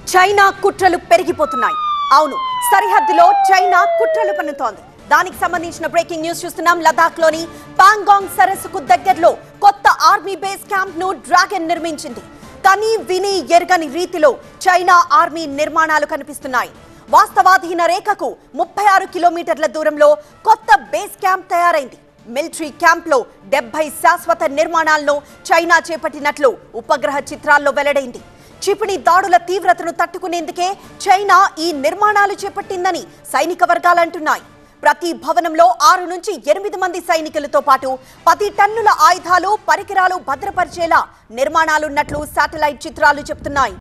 China కుట్రలు పెరిగిపోతున్నాయి అవును సరిహద్దులో చైనా కుట్రలు పన్నుతోంది దానికి సంబంధించిన బ్రేకింగ్ న్యూస్ చూస్తున్నాం లదాఖ్ లోని పాంగాంగ్ సరస్సుకు దగ్గరలో కొత్త ఆర్మీ బేస్ క్యాంప్ ను డ్రాగన్ నిర్మించింది కని విని ఎరగని రీతిలో చైనా ఆర్మీ నిర్మాణాలు కనిపిస్తున్నాయి వాస్తవాధీన రేఖకు ముప్పై ఆరు కిలోమీటర్ల దూరంలో కొత్త బేస్ క్యాంప్ తయారైంది మిలిటరీ క్యాంప్లో డెబ్బై శాశ్వత నిర్మాణాలను చైనా చేపట్టినట్లు ఉపగ్రహ చిత్రాల్లో వెల్లడైంది క్షిపణి దాడుల తీవ్రతను తట్టుకునేందుకే చైనా ఈ నిర్మాణాలు చేపట్టిందని సైనిక వర్గాలంటున్నాయి ప్రతి భవనంలో ఆరు నుంచి ఎనిమిది మంది సైనికులతో పాటు పది టన్నుల ఆయుధాలు పరికరాలు భద్రపరిచేలా నిర్మాణాలున్నట్లు శాటిలైట్ చిత్రాలు చెబుతున్నాయి